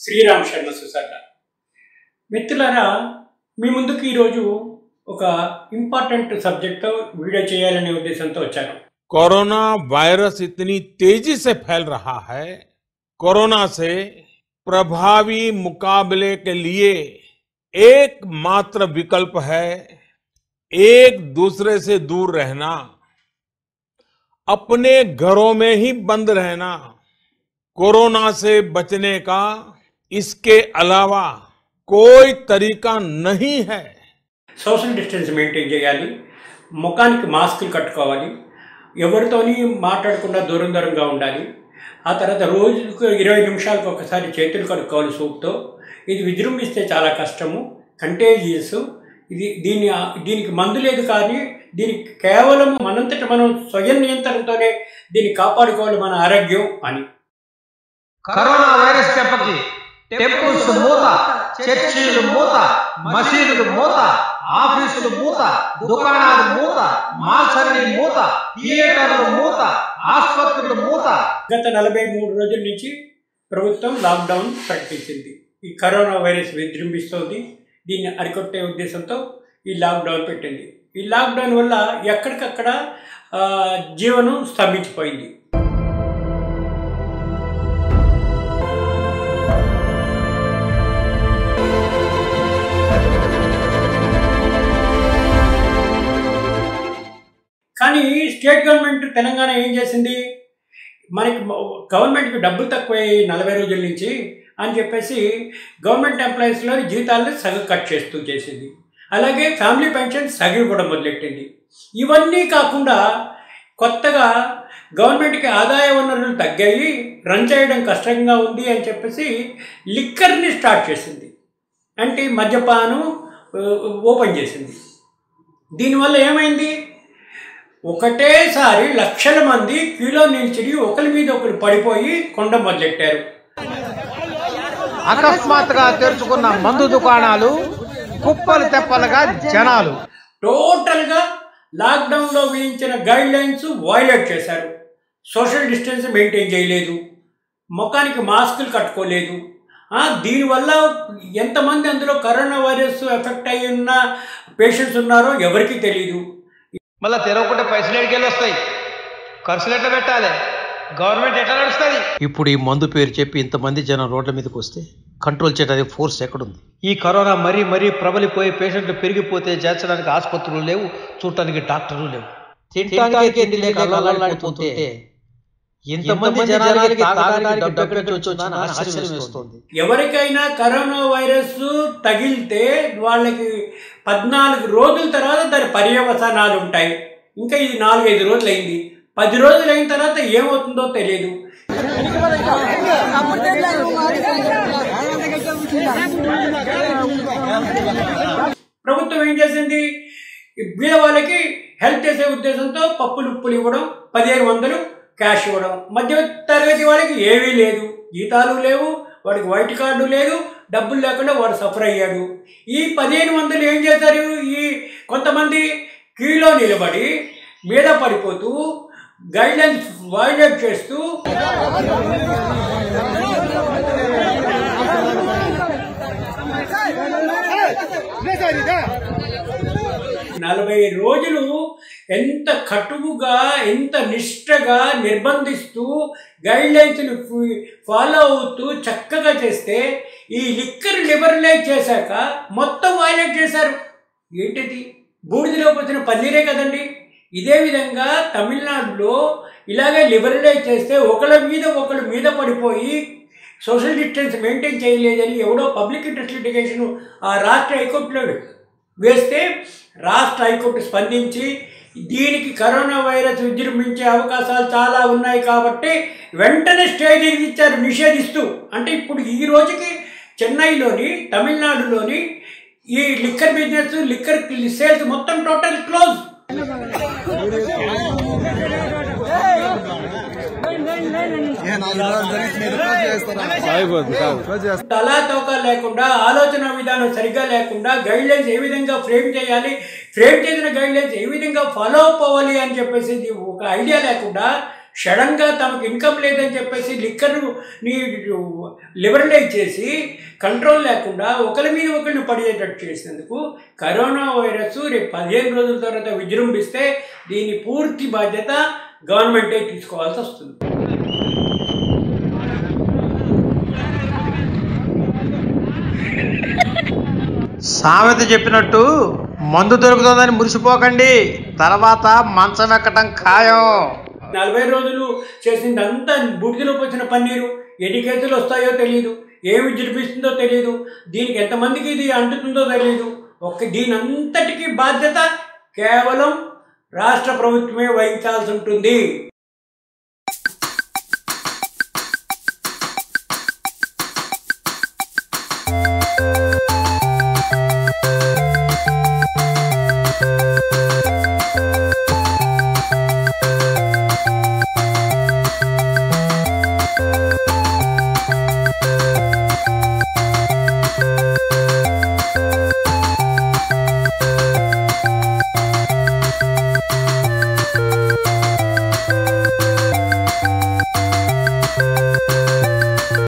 శ్రీరామ్ శర్మ సుసర్ల మిత్రులారా మీ ముందుకు ఈరోజు ఒక ఇంపార్టెంట్ సబ్జెక్ట్తో వీడియో చేయాలనే ఉద్దేశంతో వచ్చాను कोरोना वायरस इतनी तेजी से फैल रहा है कोरोना से प्रभावी मुकाबले के लिए एकमात्र विकल्प है एक दूसरे से दूर रहना अपने घरों में ही बंद रहना कोरोना से बचने का इसके अलावा कोई तरीका नहीं है సోషల్ డిస్టెన్స్ మెయింటైన్ చేయాలి ముఖానికి మాస్కులు కట్టుకోవాలి ఎవరితోని మాట్లాడకుండా దూరం దూరంగా ఉండాలి ఆ తర్వాత రోజుకు ఇరవై నిమిషాలకు ఒకసారి చేతులు కడుక్కోవాలి సూప్తో ఇది విజృంభిస్తే చాలా కష్టము కంటేజియస్ ఇది దీని దీనికి మందు లేదు కానీ దీనికి కేవలం మనంతట మనం స్వయం నియంత్రణతోనే దీన్ని కాపాడుకోవాలి మన ఆరోగ్యం అని కరోనా వైరస్ దెబ్బకి టెంపుల్స్ మూత చర్చీలు మూత మసీదులు మూత ఆఫీసులు మూత దుకాణాలు మూత మాల్స్ అన్ని మూత థియేటర్లు మూత ఆసుపత్రులు మూత గత నలభై మూడు రోజుల నుంచి ప్రభుత్వం లాక్డౌన్ ప్రకటించింది ఈ కరోనా వైరస్ విజృంభిస్తోంది దీన్ని అరికొట్టే ఉద్దేశంతో ఈ లాక్డౌన్ పెట్టింది ఈ లాక్డౌన్ వల్ల ఎక్కడికక్కడ ఆ, జీవనం స్తంభించిపోయింది కానీ స్టేట్ గవర్నమెంట్ తెలంగాణ ఏం చేసింది మనకి గవర్నమెంట్కి డబ్బులు తక్కువయ్యాయి నలభై రోజుల నుంచి అని చెప్పేసి గవర్నమెంట్ ఎంప్లాయీస్లో జీతాలను సగం కట్ చేస్తూ చేసింది అలాగే ఫ్యామిలీ పెన్షన్ సగం కూడా మొదలెట్టింది ఇవన్నీ కాకుండా కొత్తగా గవర్నమెంట్కి ఆదాయ వనరులు తగ్గాయి రన్ చేయడం కష్టంగా ఉంది అని చెప్పేసి లిక్కర్ని స్టార్ట్ చేసింది అంటే మద్యపానం ఆ, ఓపెన్ చేసింది దీనివల్ల ఏమైంది ఒకటేసారి లక్షల మంది క్యూలో నిల్చుని ఒకరి మీద ఒకరు పడిపోయి కొండ మొదలెట్టారు అకస్మాత్తుగా తెరుచుకున్న మందు దుకాణాలు కుప్పలు తెప్పలుగా జనాలు టోటల్గా లాక్డౌన్లో విధించిన గైడ్ లైన్స్ వైలేట్ చేశారు సోషల్ డిస్టెన్స్ మెయింటైన్ చేయలేదు ముఖానికి మాస్కులు కట్టుకోలేదు ఆ, దీనివల్ల ఎంతమంది అందులో కరోనా వైరస్ ఎఫెక్ట్ అయి ఉన్న పేషెంట్స్ ఉన్నారో ఎవరికీ తెలియదు మళ్ళీ తెరవకుంటే పైసలు ఎడికెళ్ళి వస్తాయి ఖర్చులు ఎట్లా పెట్టాలి గవర్నమెంట్ ఎట్లా నడుస్తుంది ఇప్పుడు ఈ మందు పేరు చెప్పి ఇంతమంది జనం రోడ్ల మీదకి వస్తే కంట్రోల్ చేయడానికి ఫోర్స్ ఎక్కడుంది ఈ కరోనా మరీ మరీ ప్రబలిపోయి పేషెంట్లు పెరిగిపోతే చేర్చడానికి ఆసుపత్రులు లేవు చూడటానికి డాక్టర్లు లేవు తినడానికి తిండి లేక అల్లాడిపోతుంటే ఇంతమంది జనాలకి తాగడానికి డబ్బు ఎక్కడి నుంచి వచ్చిందని ఆశ్చర్యం వేస్తుంది ఎవరికైనా కరోనా వైరస్ తగిలితే వాళ్ళకి పద్నాలుగు రోజుల తర్వాత దాని పర్యవసానాలు ఉంటాయి ఇంకా ఇది నాలుగైదు రోజులు అయింది పది రోజులు అయిన తర్వాత ఏమవుతుందో తెలియదు ప్రభుత్వం ఏం చేసింది ఈ బీద వాళ్ళకి హెల్ప్ చేసే ఉద్దేశంతో పప్పులు ఉప్పులు ఇవ్వడం పదిహేను వందలు క్యాష్ ఇవ్వడం మధ్య తరగతి వాళ్ళకి ఏమీ లేదు జీతాలు లేవు వాడికి వైట్ కార్డు లేదు డబ్బులు లేకుండా వాడు సఫర్ అయ్యాడు ఈ పదిహేను వందలు ఏం చేశారు ఈ కొంతమంది కీలో నిలబడి మీద పడిపోతూ గైడ్లైన్స్ వైలేట్ చేస్తూ నలభై రోజులు ఎంత కటువుగా ఎంత నిష్టగా నిర్బంధిస్తూ గైడ్లైన్స్ని ఫాలో అవుతూ చక్కగా చేస్తే ఈ లిక్కర్ లిబరలైజ్ చేశాక మొత్తం వైలేట్ చేశారు ఏంటిది బూడిదలో పోసిన పన్నీరే కదండి ఇదే విధంగా తమిళనాడులో ఇలాగే లిబరలైజ్ చేస్తే ఒకళ్ళ మీద ఒకళ్ళ మీద పడిపోయి సోషల్ డిస్టెన్స్ మెయింటైన్ చేయలేదని ఎవడో పబ్లిక్ ఇంట్రెస్ట్ లిటిగేషన్ ఆ రాష్ట్ర హైకోర్టులో వేస్తే రాష్ట్ర హైకోర్టు స్పందించి దీనికి కరోనా వైరస్ విజృంభించే అవకాశాలు చాలా ఉన్నాయి కాబట్టి వెంటనే స్టే ఇచ్చారు నిషేధిస్తూ అంటే ఇప్పుడు ఈ రోజుకి చెన్నైలోని తమిళనాడులోని ఈ లిక్కర్ బిజినెస్ లిక్కర్ సేల్స్ మొత్తం టోటల్ క్లోజ్ తలా తోక లేకుండా ఆలోచన విధానం సరిగ్గా లేకుండా గైడ్ లైన్స్ ఏ విధంగా ఫ్రేమ్ చేయాలి ఫ్రేమ్ చేసిన గైడ్ లైన్స్ ఏ విధంగా ఫాలో అప్ అవ్వాలి అని చెప్పేసి ఇది ఒక ఐడియా లేకుండా సడన్గా తమకు ఇన్కమ్ లేదని చెప్పేసి లిక్కర్ని లిబరలైజ్ చేసి కంట్రోల్ లేకుండా ఒకరి మీద ఒకరిని పడేటట్టు చేసినందుకు కరోనా వైరస్ రేపు పదిహేను రోజుల తర్వాత విజృంభిస్తే దీని పూర్తి బాధ్యత గవర్నమెంటే తీసుకోవాల్సి వస్తుంది సామెత చెప్పినట్టు మందు దొరుకుతుందని మురిసిపోకండి తర్వాత మంచం ఎక్కటం ఖాయం నలభై రోజులు చేసిందంతా బుడిదిలోకి వచ్చిన పన్నీరు ఎన్ని కేసులు వస్తాయో తెలియదు ఏమి జరిపిస్తుందో తెలియదు దీనికి ఎంతమందికి ఇది అంటుతుందో తెలియదు ఒక్క దీని అంతటికీ బాధ్యత కేవలం రాష్ట్ర ప్రభుత్వమే వహించాల్సి ఉంటుంది